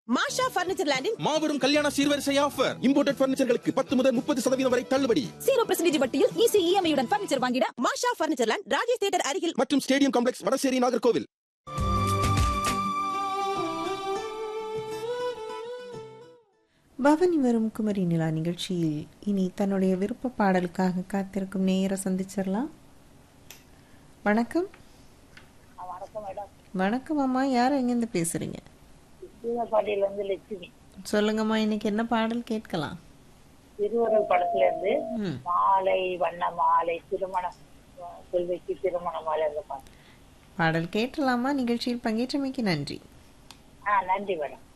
மாஷா furniture லேண்டின் மாபெரும் கல்யாண சீர்வரிசை ஆஃபர் இம்போர்ட்டட் பர்னிச்சர்களுக்கு பத்து முதல் முப்பது சதவீதம் வரை தள்ளுபடி ஜீரோ பர்சன்டேஜ் வட்டியில் ஈஸி இஎம்ஐயுடன் பர்னிச்சர் வாங்கிட Masha furniture land Rajesh theatre அருகில் மற்றும் ஸ்டேடியம் காம்ப்ளெக்ஸ் வடசேரி நாகர்கோவில் பவனி வரும் குமரி நிலா நிகழ்ச்சியில் இனி தன்னுடைய விருப்ப பாடலுக்காக காத்திருக்கும் நேயரை சந்திச்சிடலாம் வணக்கம் வணக்கம் மேடம் வணக்கம் அம்மா யார் எங்கேருந்து பேசுறீங்க சீனப்பாட்டியில இருந்து லட்சுமி சொல்லுங்கம்மா இன்னைக்கு என்ன பாடல் கேட்கலாம் திருவருள் படத்துல இருந்து ம் மாலை வண்ண மாலை திருமணம் செல்விக்கு திருமண மாலை அந்த பாட்டு பாடல் கேட்டலாமா நிகழ்ச்சியில் பங்கேற்றமைக்கு நன்றி ஆ நன்றி மேடம்